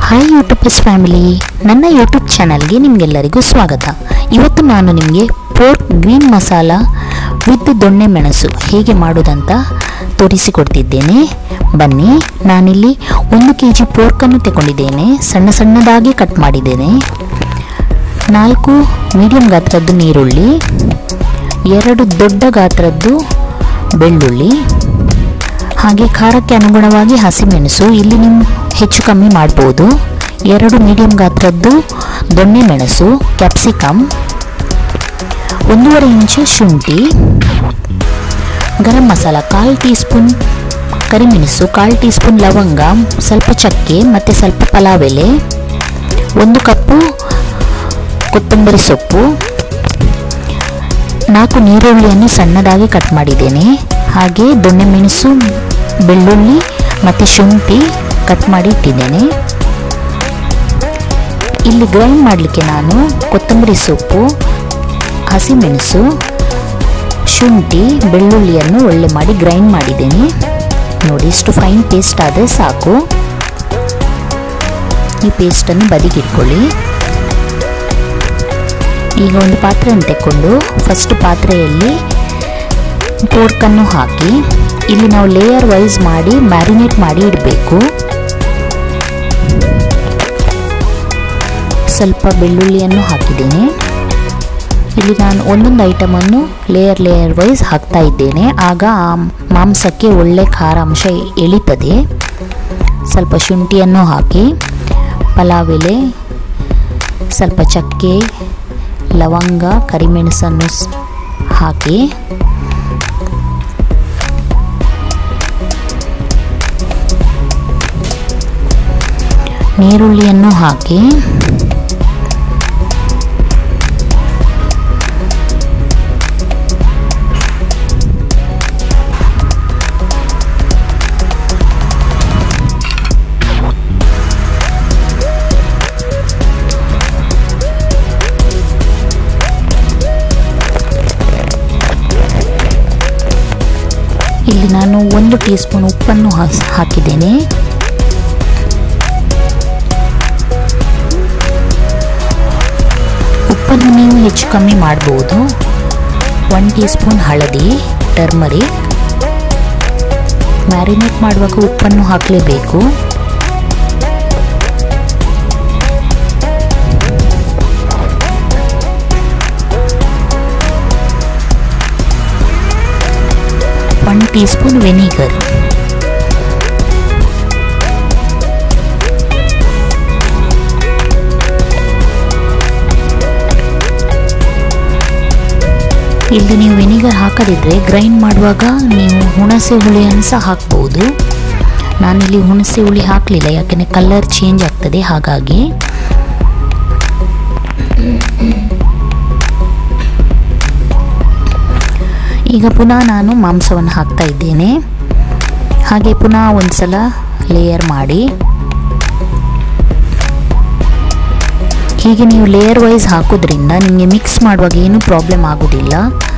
hi YouTubers family ನನ್ನ YouTube ಚಾನಲ್ಗೆ ನಿಮಗೆಲ್ಲರಿಗೂ ಸ್ವಾಗತ ಇವತ್ತು ನಾನು ನಿಮಗೆ ಪೋರ್ಕ್ ಗ್ರೀನ್ ಮಸಾಲ ವಿತ್ ದೊಣ್ಣೆ ಮೆಣಸು ಹೇಗೆ ಮಾಡೋದಂತ ತೋರಿಸಿಕೊಡ್ತಿದ್ದೇನೆ ಬನ್ನಿ ನಾನಿಲ್ಲಿ ಒಂದು ಕೆ ಜಿ ಪೋರ್ಕನ್ನು ತಗೊಂಡಿದ್ದೇನೆ ಸಣ್ಣ ಸಣ್ಣದಾಗಿ ಕಟ್ ಮಾಡಿದ್ದೇನೆ ನಾಲ್ಕು ಮೀಡಿಯಂ ಗಾತ್ರದ್ದು ನೀರುಳ್ಳಿ ಎರಡು ದೊಡ್ಡ ಗಾತ್ರದ್ದು ಬೆಳ್ಳುಳ್ಳಿ ಹಾಗೆ ಖಾರಕ್ಕೆ ಅನುಗುಣವಾಗಿ ಹಸಿಮೆಣಸು ಇಲ್ಲಿ ನೀವು ಹೆಚ್ಚು ಕಮ್ಮಿ ಮಾಡ್ಬೋದು ಎರಡು ಮೀಡಿಯಂ ಗಾತ್ರದ್ದು ದೊಣ್ಣೆ ಮೆಣಸು ಕ್ಯಾಪ್ಸಿಕಮ್ ಒಂದೂವರೆ ಇಂಚು ಶುಂಠಿ ಗರಂ ಮಸಾಲ ಕಾಲು ಟೀ ಸ್ಪೂನ್ ಕರಿಮೆಣಸು ಕಾಲು ಟೀ ಸ್ಪೂನ್ ಲವಂಗ ಸ್ವಲ್ಪ ಚಕ್ಕೆ ಮತ್ತು ಸ್ವಲ್ಪ ಪಲಾವ್ ಎಲೆ ಒಂದು ಕಪ್ಪು ಕೊತ್ತಂಬರಿ ಸೊಪ್ಪು ನಾಲ್ಕು ನೀರುಳ್ಳಿಯನ್ನು ಸಣ್ಣದಾಗಿ ಕಟ್ ಮಾಡಿದ್ದೇನೆ ಹಾಗೆ ದೊಣ್ಣೆ ಮೆಣಸು ಬೆಳ್ಳುಳ್ಳಿ ಮತ್ತು ಶುಂಠಿ ಕಟ್ ಮಾಡಿ ಇಟ್ಟಿದ್ದೇನೆ ಇಲ್ಲಿ ಗ್ರೈಂಡ್ ಮಾಡಲಿಕ್ಕೆ ನಾನು ಕೊತ್ತಂಬರಿ ಸೊಪ್ಪು ಹಸಿಮೆಣಸು ಶುಂಠಿ ಬೆಳ್ಳುಳ್ಳಿಯನ್ನು ಒಳ್ಳೆ ಮಾಡಿ ಗ್ರೈಂಡ್ ಮಾಡಿದ್ದೇನೆ ನೋಡಿ ಇಷ್ಟು ಫೈನ್ ಪೇಸ್ಟ್ ಆದರೆ ಸಾಕು ಈ ಪೇಸ್ಟನ್ನು ಬದಿಗಿಟ್ಕೊಳ್ಳಿ ಈಗ ಒಂದು ಪಾತ್ರೆಯನ್ನು ತೆಕ್ಕೊಂಡು ಫಸ್ಟ್ ಪಾತ್ರೆಯಲ್ಲಿ ಪೋರ್ಕನ್ನು ಹಾಕಿ ಇಲ್ಲಿ ನಾವು ಲೇಯರ್ ವೈಸ್ ಮಾಡಿ ಮ್ಯಾರಿನೇಟ್ ಮಾಡಿ ಇಡಬೇಕು ಸ್ವಲ್ಪ ಬೆಳ್ಳುಳ್ಳಿಯನ್ನು ಹಾಕಿದ್ದೇನೆ ಇಲ್ಲಿ ನಾನು ಒಂದೊಂದು ಐಟಮನ್ನು ಲೇಯರ್ ಲೇಯರ್ ವೈಸ್ ಹಾಕ್ತಾ ಇದ್ದೇನೆ ಆಗ ಆ ಮಾಂಸಕ್ಕೆ ಒಳ್ಳೆ ಖಾರ ಅಂಶ ಎಳಿತದೆ ಸ್ವಲ್ಪ ಶುಂಠಿಯನ್ನು ಹಾಕಿ ಪಲಾವ್ ಎಲೆ ಸ್ವಲ್ಪ ಚಕ್ಕೆ ಲವಂಗ ಕರಿಮೆಣಸನ್ನು ಹಾಕಿ ನೀರುಳ್ಳಿಯನ್ನು ಹಾಕಿ ಇಲ್ಲಿ ನಾನು ಒಂದು ಟೀ ಸ್ಪೂನ್ ಉಪ್ಪನ್ನು ಹಾಕಿದ್ದೇನೆ ಉಪ್ಪನ್ನು ನೀವು ಹೆಚ್ಚು ಕಮ್ಮಿ ಮಾಡ್ಬೋದು ಒನ್ ಟೀ ಸ್ಪೂನ್ ಹಳದಿ ಟರ್ಮರಿಕ್ ಮ್ಯಾರಿನೇಟ್ ಮಾಡುವಾಗ ಉಪ್ಪನ್ನು ಹಾಕಲೇಬೇಕು ಒನ್ ಟೀ ಸ್ಪೂನ್ ವೆನಿಗರ್ ಇಲ್ಲಿ ನೀವು ವೆನಿಗರ್ ಹಾಕದಿದ್ರೆ ಗ್ರೈಂಡ್ ಮಾಡುವಾಗ ನೀವು ಹುಣಸೆ ಹುಳಿಯನ್ನು ಸಹ ಹಾಕ್ಬೋದು ನಾನಿಲ್ಲಿ ಹುಣಸೆ ಹುಳಿ ಹಾಕಲಿಲ್ಲ ಯಾಕೆಂದರೆ ಕಲರ್ ಚೇಂಜ್ ಆಗ್ತದೆ ಹಾಗಾಗಿ ಈಗ ಪುನಃ ನಾನು ಮಾಂಸವನ್ನು ಹಾಕ್ತಾ ಇದ್ದೇನೆ ಹಾಗೆ ಪುನಃ ಒಂದು ಸಲ ಲೇಯರ್ ಮಾಡಿ ಹೀಗೆ ನೀವು ಲೇಯರ್ ವೈಸ್ ಹಾಕೋದ್ರಿಂದ ನಿಮಗೆ ಮಿಕ್ಸ್ ಮಾಡುವಾಗ ಏನೂ ಪ್ರಾಬ್ಲಮ್ ಆಗೋದಿಲ್ಲ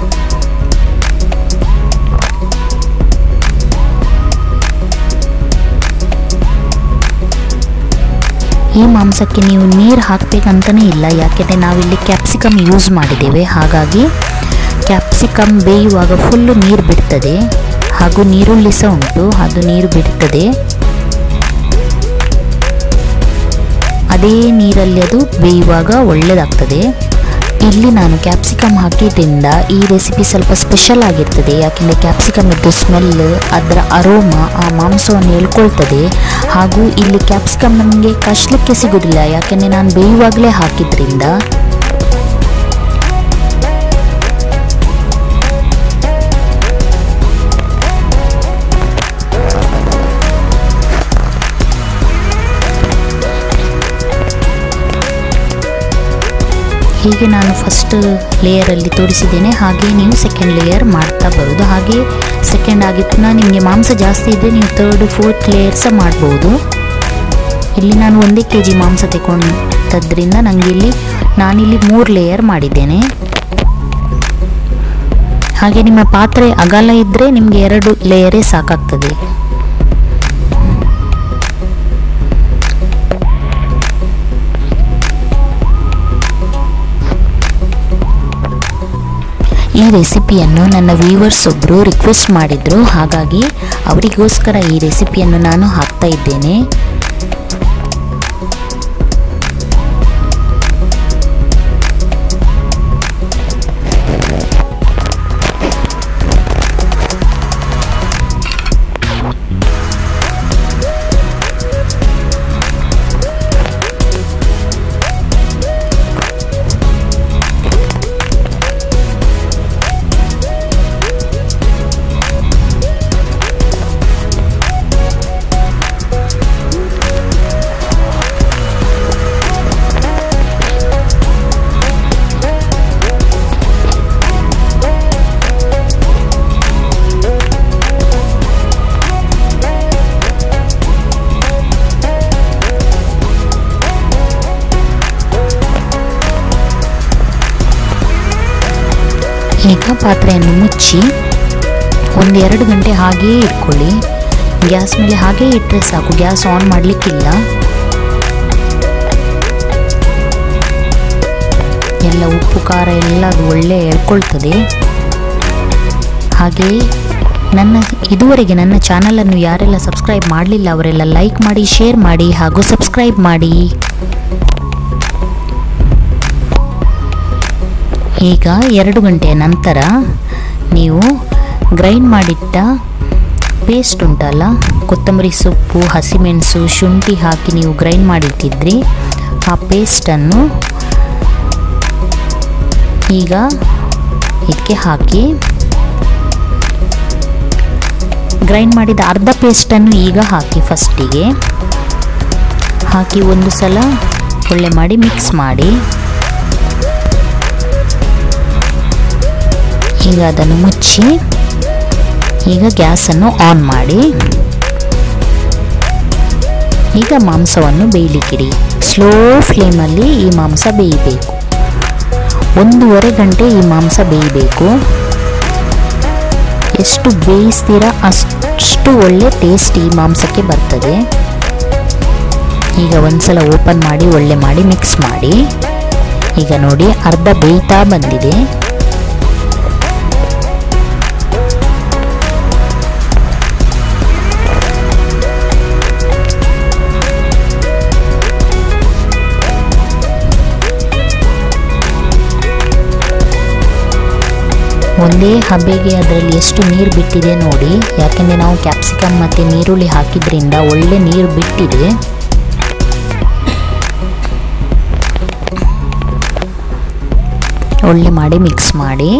ಈ ಮಾಂಸಕ್ಕೆ ನೀವು ನೀರು ಹಾಕಬೇಕಂತಲೇ ಇಲ್ಲ ಯಾಕೆಂದರೆ ನಾವಿಲ್ಲಿ ಕ್ಯಾಪ್ಸಿಕಮ್ ಯೂಸ್ ಮಾಡಿದ್ದೇವೆ ಹಾಗಾಗಿ ಕ್ಯಾಪ್ಸಿಕಮ್ ಬೇಯುವಾಗ ಫುಲ್ಲು ನೀರು ಬಿಡ್ತದೆ ಹಾಗೂ ನೀರುಳ್ಳಿ ಸಹ ಉಂಟು ಅದು ನೀರು ಬಿಡ್ತದೆ ಅದೇ ನೀರಲ್ಲಿ ಅದು ಬೇಯುವಾಗ ಒಳ್ಳೆಯದಾಗ್ತದೆ ಇಲ್ಲಿ ನಾನು ಕ್ಯಾಪ್ಸಿಕಮ್ ಹಾಕಿದ್ರಿಂದ ಈ ರೆಸಿಪಿ ಸ್ವಲ್ಪ ಸ್ಪೆಷಲ್ ಆಗಿರ್ತದೆ ಯಾಕೆಂದರೆ ಕ್ಯಾಪ್ಸಿಕಮ್ ಇದ್ದು ಸ್ಮೆಲ್ ಅದರ ಅರೋಮ ಆ ಮಾಂಸವನ್ನು ಎಳ್ಕೊಳ್ತದೆ ಹಾಗೂ ಇಲ್ಲಿ ಕ್ಯಾಪ್ಸಿಕಮ್ ನಮಗೆ ಕಷ್ಟಕ್ಕೆ ಸಿಗೋದಿಲ್ಲ ಯಾಕೆಂದರೆ ನಾನು ಬೇಯುವಾಗಲೇ ಹಾಕಿದ್ರಿಂದ ಹೀಗೆ ನಾನು ಫಸ್ಟ್ ಲೇಯರಲ್ಲಿ ತೋರಿಸಿದ್ದೇನೆ ಹಾಗೆ ನೀವು ಸೆಕೆಂಡ್ ಲೇಯರ್ ಮಾಡ್ತಾ ಬರೋದು ಹಾಗೆ ಸೆಕೆಂಡ್ ಆಗಿ ಪುನಃ ನಿಮಗೆ ಮಾಂಸ ಜಾಸ್ತಿ ಇದ್ದರೆ ನೀವು ತರ್ಡ್ ಫೋರ್ತ್ ಲೇಯರ್ ಸಹ ಮಾಡ್ಬೋದು ಇಲ್ಲಿ ನಾನು ಒಂದೇ ಕೆ ಜಿ ಮಾಂಸ ತಗೊಂಡದ್ರಿಂದ ನನಗೆ ಇಲ್ಲಿ ನಾನಿಲ್ಲಿ ಮೂರು ಲೇಯರ್ ಮಾಡಿದ್ದೇನೆ ಹಾಗೆ ನಿಮ್ಮ ಪಾತ್ರೆ ಅಗಲ ಇದ್ದರೆ ನಿಮಗೆ ಎರಡು ಲೇಯರೇ ಸಾಕಾಗ್ತದೆ ರೆಸಿಪಿಯನ್ನು ನನ್ನ ವ್ಯೂವರ್ಸ್ ಒಬ್ಬರು ರಿಕ್ವೆಸ್ಟ್ ಮಾಡಿದರು ಹಾಗಾಗಿ ಅವರಿಗೋಸ್ಕರ ಈ ರೆಸಿಪಿಯನ್ನು ನಾನು ಹಾಕ್ತಾ ಇದ್ದೇನೆ ಈಗ ಪಾತ್ರೆಯನ್ನು ಮುಚ್ಚಿ ಒಂದೆರಡು ಗಂಟೆ ಹಾಗೆಯೇ ಇಟ್ಕೊಳ್ಳಿ ಗ್ಯಾಸ್ ಮೇಲೆ ಹಾಗೇ ಇಟ್ಟರೆ ಸಾಕು ಗ್ಯಾಸ್ ಆನ್ ಮಾಡಲಿಕ್ಕಿಲ್ಲ ಎಲ್ಲ ಉಪ್ಪು ಖಾರ ಎಲ್ಲ ಅದು ಒಳ್ಳೆ ಎಳ್ಕೊಳ್ತದೆ ಹಾಗೆಯೇ ನನ್ನ ಇದುವರೆಗೆ ನನ್ನ ಚಾನಲನ್ನು ಯಾರೆಲ್ಲ ಸಬ್ಸ್ಕ್ರೈಬ್ ಮಾಡಲಿಲ್ಲ ಅವರೆಲ್ಲ ಲೈಕ್ ಮಾಡಿ ಶೇರ್ ಮಾಡಿ ಹಾಗೂ ಸಬ್ಸ್ಕ್ರೈಬ್ ಮಾಡಿ ಈಗ ಎರಡು ಗಂಟೆಯ ನಂತರ ನೀವು ಗ್ರೈಂಡ್ ಮಾಡಿಟ್ಟ ಪೇಸ್ಟ್ ಉಂಟಲ್ಲ ಕೊತ್ತಂಬರಿ ಸೊಪ್ಪು ಹಸಿಮೆಣಸು ಶುಂಠಿ ಹಾಕಿ ನೀವು ಗ್ರೈಂಡ್ ಮಾಡಿಟ್ಟಿದ್ರಿ ಆ ಪೇಸ್ಟನ್ನು ಈಗ ಇದಕ್ಕೆ ಹಾಕಿ ಗ್ರೈಂಡ್ ಮಾಡಿದ ಅರ್ಧ ಪೇಸ್ಟನ್ನು ಈಗ ಹಾಕಿ ಫಸ್ಟಿಗೆ ಹಾಕಿ ಒಂದು ಸಲ ಒಳ್ಳೆ ಮಾಡಿ ಮಿಕ್ಸ್ ಮಾಡಿ ಈಗ ಅದನ್ನು ಮುಚ್ಚಿ ಈಗ ಗ್ಯಾಸನ್ನು ಆನ್ ಮಾಡಿ ಈಗ ಮಾಂಸವನ್ನು ಬೇಯಲಿಕ್ಕಿಡಿ ಸ್ಲೋ ಫ್ಲೇಮಲ್ಲಿ ಈ ಮಾಂಸ ಬೇಯಬೇಕು ಒಂದೂವರೆ ಗಂಟೆ ಈ ಮಾಂಸ ಬೇಯಬೇಕು ಎಷ್ಟು ಬೇಯಿಸ್ತೀರ ಅಷ್ಟು ಒಳ್ಳೆ ಟೇಸ್ಟ್ ಈ ಮಾಂಸಕ್ಕೆ ಬರ್ತದೆ ಈಗ ಒಂದ್ಸಲ ಓಪನ್ ಮಾಡಿ ಒಳ್ಳೆ ಮಾಡಿ ಮಿಕ್ಸ್ ಮಾಡಿ ಈಗ ನೋಡಿ ಅರ್ಧ ಬೇಯ್ತಾ ಬಂದಿದೆ ಒಂದೇ ಹಬೆಗೆ ಅದರಲ್ಲಿ ಎಷ್ಟು ನೀರು ಬಿಟ್ಟಿದೆ ನೋಡಿ ಯಾಕೆಂದರೆ ನಾವು ಕ್ಯಾಪ್ಸಿಕಮ್ ಮತ್ತು ನೀರುಳ್ಳಿ ಹಾಕಿದ್ರಿಂದ ಒಳ್ಳೆ ನೀರು ಬಿಟ್ಟಿದೆ ಒಳ್ಳೆ ಮಾಡಿ ಮಿಕ್ಸ್ ಮಾಡಿ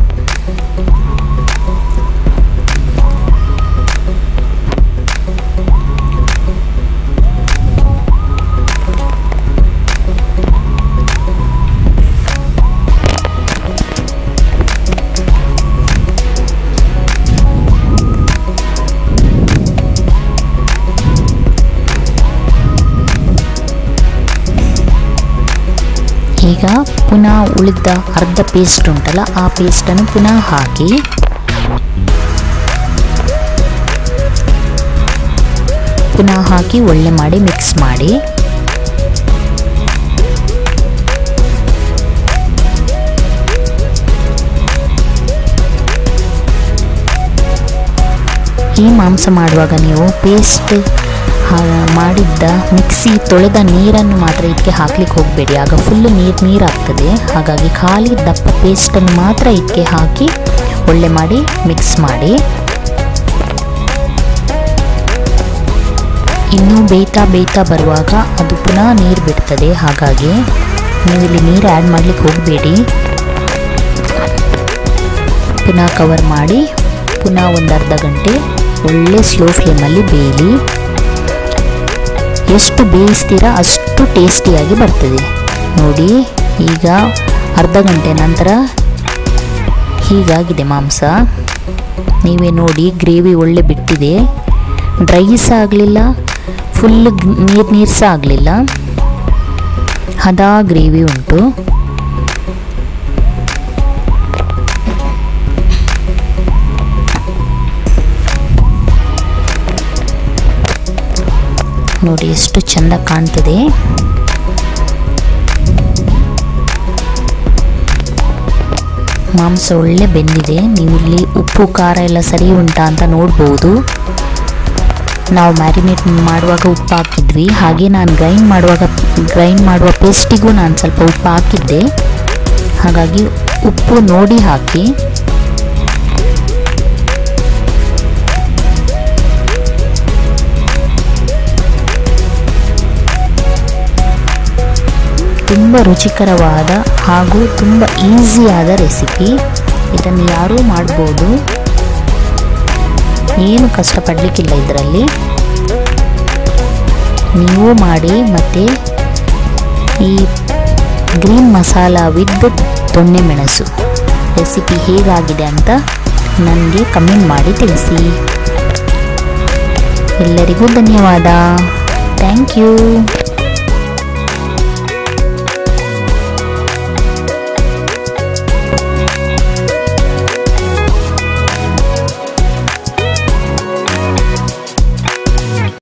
ಈಗ ಪುನಃ ಉಳಿದ ಅರ್ಧ ಪೇಸ್ಟ್ ಉಂಟಲ್ಲ ಆ ಪೇಸ್ಟನ್ನು ಪುನಃ ಹಾಕಿ ಪುನಃ ಹಾಕಿ ಒಳ್ಳೆ ಮಾಡಿ ಮಿಕ್ಸ್ ಮಾಡಿ ಈ ಮಾಂಸ ಮಾಡುವಾಗ ನೀವು ಪೇಸ್ಟ್ ಮಾಡಿದ್ದ ಮಿಕ್ಸಿ ತೊಳೆದ ನೀರನ್ನು ಮಾತ್ರ ಇದಕ್ಕೆ ಹಾಕ್ಲಿಕ್ಕೆ ಹೋಗಬೇಡಿ ಆಗ ಫುಲ್ಲು ನೀರು ನೀರಾಗ್ತದೆ ಹಾಗಾಗಿ ಖಾಲಿ ದಪ್ಪ ಪೇಸ್ಟನ್ನು ಮಾತ್ರ ಇದಕ್ಕೆ ಹಾಕಿ ಒಳ್ಳೆ ಮಾಡಿ ಮಿಕ್ಸ್ ಮಾಡಿ ಇನ್ನೂ ಬೇಯ್ತಾ ಬೇಯ್ತಾ ಬರುವಾಗ ಅದು ಪುನಃ ನೀರು ಬಿಡ್ತದೆ ಹಾಗಾಗಿ ನೀವು ಇಲ್ಲಿ ನೀರು ಆ್ಯಡ್ ಮಾಡಲಿಕ್ಕೆ ಹೋಗಬೇಡಿ ಪುನಃ ಕವರ್ ಮಾಡಿ ಪುನಃ ಒಂದು ಅರ್ಧ ಗಂಟೆ ಒಳ್ಳೆ ಸ್ಲೋ ಫ್ಲೇಮಲ್ಲಿ ಬೇಯಲಿ ಎಷ್ಟು ಬೇಯಿಸ್ತೀರಾ ಅಷ್ಟು ಟೇಸ್ಟಿಯಾಗಿ ಬರ್ತದೆ ನೋಡಿ ಈಗ ಅರ್ಧ ಗಂಟೆ ನಂತರ ಹೀಗಾಗಿದೆ ಮಾಂಸ ನೀವೇ ನೋಡಿ ಗ್ರೇವಿ ಒಳ್ಳೆ ಬಿಟ್ಟಿದೆ ಡ್ರೈ ಸಹ ಆಗಲಿಲ್ಲ ಫುಲ್ ನೀರು ನೀರು ಸಹ ಆಗಲಿಲ್ಲ ಹದಾ ಗ್ರೇವಿ ಉಂಟು ನೋಡಿ ಎಷ್ಟು ಚೆಂದ ಕಾಣ್ತದೆ ಮಾಂಸ ಒಳ್ಳೆ ಬೆಂದಿದೆ ನೀವು ಇಲ್ಲಿ ಉಪ್ಪು ಖಾರ ಎಲ್ಲ ಸರಿ ಉಂಟಾ ಅಂತ ನೋಡ್ಬೋದು ನಾವು ಮ್ಯಾರಿನೇಟ್ ಮಾಡುವಾಗ ಉಪ್ಪು ಹಾಕಿದ್ವಿ ಹಾಗೆ ನಾನು ಗ್ರೈಂಡ್ ಮಾಡುವಾಗ ಗ್ರೈಂಡ್ ಮಾಡುವ ಪೇಸ್ಟಿಗೂ ನಾನು ಸ್ವಲ್ಪ ಉಪ್ಪು ಹಾಕಿದ್ದೆ ಹಾಗಾಗಿ ಉಪ್ಪು ನೋಡಿ ಹಾಕಿ ತುಂಬ ರುಚಿಕರವಾದ ಹಾಗೂ ತುಂಬ ಈಸಿಯಾದ ರೆಸಿಪಿ ಇದನ್ನು ಯಾರೂ ಮಾಡ್ಬೋದು ಏನು ಕಷ್ಟಪಡಲಿಕ್ಕಿಲ್ಲ ಇದರಲ್ಲಿ ನೀವು ಮಾಡಿ ಮತ್ತು ಈ ಗ್ರೀನ್ ಮಸಾಲ ವಿತ್ ದೊಣ್ಣೆ ಮೆಣಸು ರೆಸಿಪಿ ಹೇಗಾಗಿದೆ ಅಂತ ನನಗೆ ಕಮೆಂಟ್ ಮಾಡಿ ತಿಳಿಸಿ ಎಲ್ಲರಿಗೂ ಧನ್ಯವಾದ ಥ್ಯಾಂಕ್ ಯು